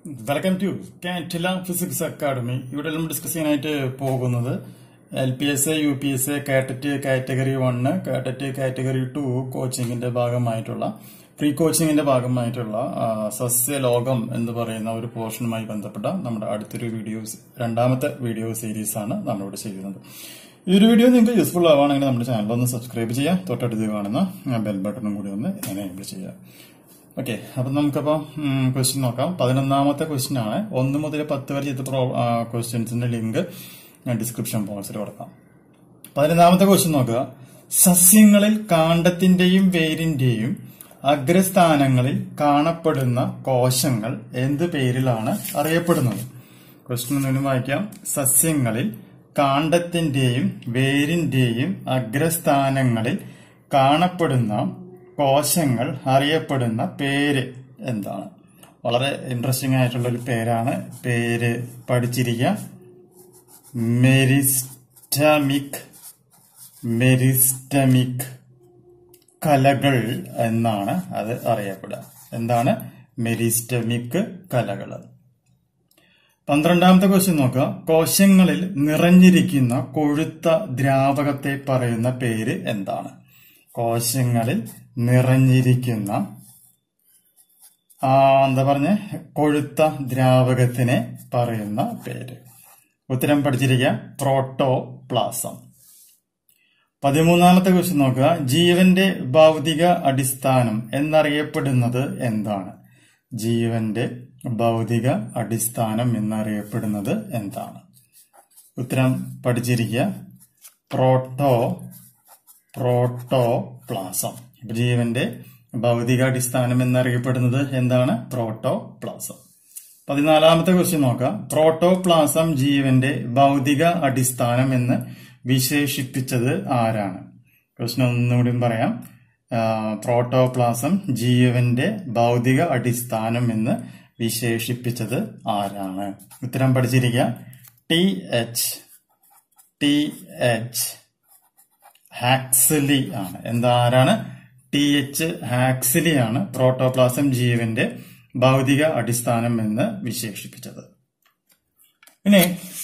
welcome to കാറ്റില physics academy ഇവിടെ നമ്മൾ ഡിസ്കസ് ചെയ്യാനായിട്ട് പോകുന്നത് L P S A U P S A കാറ്ററ്റ് കാറ്റഗറി വണ്ണ് കാറ്ററ്റ് കാറ്റഗറി ടു കോച്ചിങ്ങിന്റെ ഭാഗമായിട്ടുള്ള പ്രീ കോച്ചിങ്ങിന്റെ ഭാഗമായിട്ടുള്ള ആ, സസ്യലോകം എന്ന് പറയുന്ന ഒരു പോർഷനുമായി ബന്ധപ്പെട്ട നമ്മുടെ അടുത്തൊരു വീഡിയോസ് രണ്ടാമത്തെ വീഡിയോ സീരീസ് ആണ് നമ്മളിവിടെ ചെയ്യുന്നത് ഈ ഒരു വീഡിയോ നിങ്ങൾക്ക് യൂസ്ഫുൾ ആവുകയാണെങ്കിൽ നമ്മുടെ ചാനൽ ഒന്ന് സബ്സ്ക്രൈബ് ചെയ്യാം തൊട്ടടുത്ത് കാണുന്ന ബെൽ ബട്ടണും കൂടി ഒന്ന് എനേബിൾ ചെയ്യാം ഓക്കെ അപ്പൊ നമുക്കപ്പോ ക്വസ്റ്റ്യൻ നോക്കാം പതിനൊന്നാമത്തെ ക്വസ്റ്റ്യൻ ആണ് ഒന്ന് മുതൽ പത്ത് വരെ ചെയ്ത ക്വസ്റ്റ്യൻസിന്റെ ലിങ്ക് ഞാൻ ഡിസ്ക്രിപ്ഷൻ ബോക്സിൽ കൊടുക്കാം പതിനൊന്നാമത്തെ ക്വസ്റ്റ്യൻ നോക്കുക സസ്യങ്ങളിൽ കാണ്ഡത്തിന്റെയും വേരിന്റെയും അഗ്രസ്ഥാനങ്ങളിൽ കാണപ്പെടുന്ന കോശങ്ങൾ എന്ത് പേരിലാണ് അറിയപ്പെടുന്നത് ക്വസ്റ്റ്യൻ ഒന്നും വായിക്കാം സസ്യങ്ങളിൽ കാണ്ഡത്തിന്റെയും വേരിന്റെയും അഗ്രസ്ഥാനങ്ങളിൽ കാണപ്പെടുന്ന കോശങ്ങൾ അറിയപ്പെടുന്ന പേര് എന്താണ് വളരെ ഇൻട്രസ്റ്റിംഗ് ആയിട്ടുള്ള ഒരു പേരാണ് പേര് പഠിച്ചിരിക്കുക മെരിസ്റ്റമിക് മെരിസ്റ്റമിക് കലകൾ എന്നാണ് അത് അറിയപ്പെടുക എന്താണ് മെരിസ്റ്റമിക് കലകൾ പന്ത്രണ്ടാമത്തെ ക്വസ്റ്റ്യൻ നോക്കുക കോശങ്ങളിൽ നിറഞ്ഞിരിക്കുന്ന കൊഴുത്ത ദ്രാവകത്തെ പറയുന്ന പേര് എന്താണ് കോശങ്ങളിൽ നിറഞ്ഞിരിക്കുന്ന ആ, എന്താ പറഞ്ഞ കൊഴുത്ത ദ്രാവകത്തിനെ പറയുന്ന പേര് ഉത്തരം പഠിച്ചിരിക്കുക പ്രോട്ടോപ്ലാസം പതിമൂന്നാമത്തെ ക്വസ്റ്റ്യൻ നോക്കുക ജീവന്റെ ഭൗതിക അടിസ്ഥാനം എന്നറിയപ്പെടുന്നത് എന്താണ് ജീവന്റെ ഭൗതിക അടിസ്ഥാനം എന്നറിയപ്പെടുന്നത് എന്താണ് ഉത്തരം പഠിച്ചിരിക്കുക പ്രോട്ടോ പ്രോട്ടോപ്ലാസം ഇപ്പൊ ജീവന്റെ ഭൗതികാടിസ്ഥാനം എന്നറിയപ്പെടുന്നത് എന്താണ് പ്രോട്ടോപ്ലാസം പതിനാലാമത്തെ ക്വസ്റ്റ്യൻ നോക്കാം പ്രോട്ടോപ്ലാസം ജീവന്റെ ഭൗതിക അടിസ്ഥാനം എന്ന് വിശേഷിപ്പിച്ചത് ആരാണ് ക്വസ്റ്റ്യൻ ഒന്നുകൂടി പറയാം ആ, പ്രോട്ടോപ്ലാസം ജീവന്റെ ഭൗതിക അടിസ്ഥാനം എന്ന് വിശേഷിപ്പിച്ചത് ആരാണ് ഉത്തരം പഠിച്ചിരിക്കുക T H T H Huxley ആണ് എന്താ ആരാണ് ടി എച്ച് ഹാക്സലി ആണ് പ്രോട്ടോപ്ലാസം ജീവന്റെ ഭൗതിക അടിസ്ഥാനം എന്ന് വിശേഷിപ്പിച്ചത് ഇനി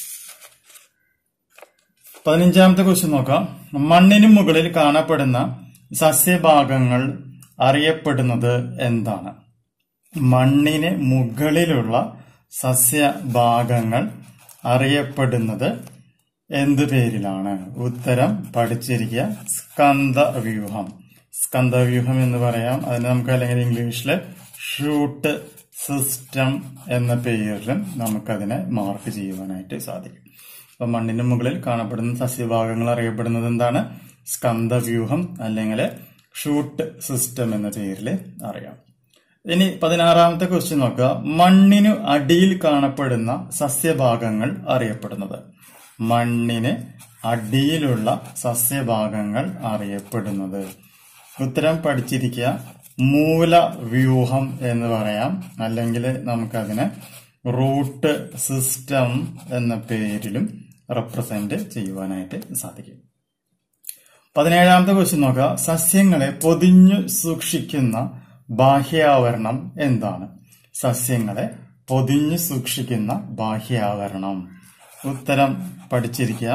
പതിനഞ്ചാമത്തെ ക്വസ്റ്റ്യൻ നോക്കാം മണ്ണിന് മുകളിൽ കാണപ്പെടുന്ന സസ്യഭാഗങ്ങൾ അറിയപ്പെടുന്നത് എന്താണ് മണ്ണിന് മുകളിലുള്ള സസ്യഭാഗങ്ങൾ അറിയപ്പെടുന്നത് എന്ത് പേരിലാണ് ഉത്തരം പഠിച്ചിരിക്കുക സ്കന്ദവ്യൂഹം സ്കന്ദവ്യൂഹം എന്ന് പറയാം അതിന് നമുക്ക് അല്ലെങ്കിൽ ഇംഗ്ലീഷില് ഷൂട്ട് സിസ്റ്റം എന്ന പേരിലും നമുക്കതിനെ മാർക്ക് ചെയ്യുവാനായിട്ട് സാധിക്കും അപ്പൊ മണ്ണിന് മുകളിൽ കാണപ്പെടുന്ന സസ്യഭാഗങ്ങൾ അറിയപ്പെടുന്നത് എന്താണ് സ്കന്ദവ്യൂഹം അല്ലെങ്കിൽ ഷൂട്ട് സിസ്റ്റം എന്ന പേരിൽ അറിയാം ഇനി പതിനാറാമത്തെ ക്വസ്റ്റ്യൻ നോക്കുക മണ്ണിനു അടിയിൽ കാണപ്പെടുന്ന സസ്യഭാഗങ്ങൾ അറിയപ്പെടുന്നത് മണ്ണിന് അടിയിലുള്ള സസ്യഭാഗങ്ങൾ അറിയപ്പെടുന്നത് ഉത്തരം പഠിച്ചിരിക്കുക മൂലവ്യൂഹം എന്ന് പറയാം അല്ലെങ്കിൽ നമുക്കതിനെ റൂട്ട് സിസ്റ്റം എന്ന പേരിലും റെപ്രസെന്റ് ചെയ്യുവാനായിട്ട് സാധിക്കും പതിനേഴാമത്തെ ക്വസ്റ്റ്യൻ നോക്കുക സസ്യങ്ങളെ പൊതിഞ്ഞു സൂക്ഷിക്കുന്ന ബാഹ്യാവരണം എന്താണ് സസ്യങ്ങളെ പൊതിഞ്ഞു സൂക്ഷിക്കുന്ന ബാഹ്യാവരണം ഉത്തരം പഠിച്ചിരിക്കുക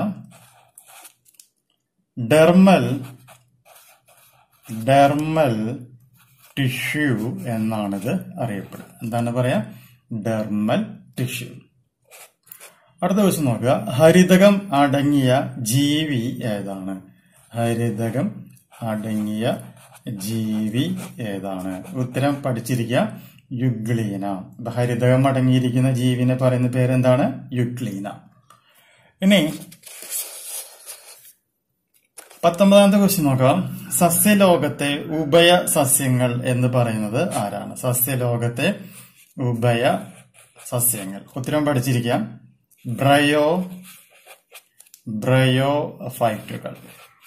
ഡെർമൽ ഡെർമൽ ടിഷ്യൂ എന്നാണിത് അറിയപ്പെടുക എന്താണ് പറയാ ഡെർമൽ ടിഷ്യൂ അടുത്ത ക്വസ്റ്റ്യൻ നോക്കുക ഹരിതകം അടങ്ങിയ ജീവി ഏതാണ് ഹരിതകം അടങ്ങിയ ജീവി ഏതാണ് ഉത്തരം പഠിച്ചിരിക്കുക യുഗ്ലീന അപ്പൊ ഹരിതകം അടങ്ങിയിരിക്കുന്ന ജീവിനെ പറയുന്ന പേരെന്താണ് യുഗ്ലീന ഇനി പത്തൊമ്പതാമത്തെ ക്വസ്റ്റ്യൻ നോക്കാം സസ്യലോകത്തെ ഉഭയ സസ്യങ്ങൾ എന്ന് പറയുന്നത് ആരാണ് സസ്യലോകത്തെ ഉഭയ സസ്യങ്ങൾ ഉത്തരം പഠിച്ചിരിക്കാം ബ്രയോ ബ്രയോ ഫൈറ്റുകൾ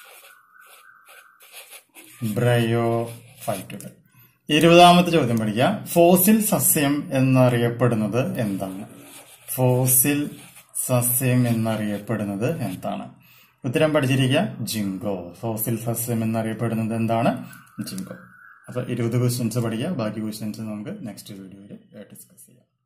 ബ്രയോ ഫൈറ്റുകൾ ഇരുപതാമത്തെ ചോദ്യം പഠിക്കാം ഫോസിൽ സസ്യം എന്നറിയപ്പെടുന്നത് എന്താണ് ഫോസിൽ സസ്യം എന്നറിയപ്പെടുന്നത് എന്താണ് ഉത്തരം പഠിച്ചിരിക്കുക ജിങ്കോ ഫോസിൽ സസ്യം എന്നറിയപ്പെടുന്നത് എന്താണ് ജിങ്കോ അപ്പൊ ഇരുപത് ക്വസ്റ്റ്യൻസ് പഠിക്കുക ബാക്കി ക്വസ്റ്റ്യൻസ് നമുക്ക് നെക്സ്റ്റ് വീഡിയോയിൽ ഡിസ്കസ് ചെയ്യാം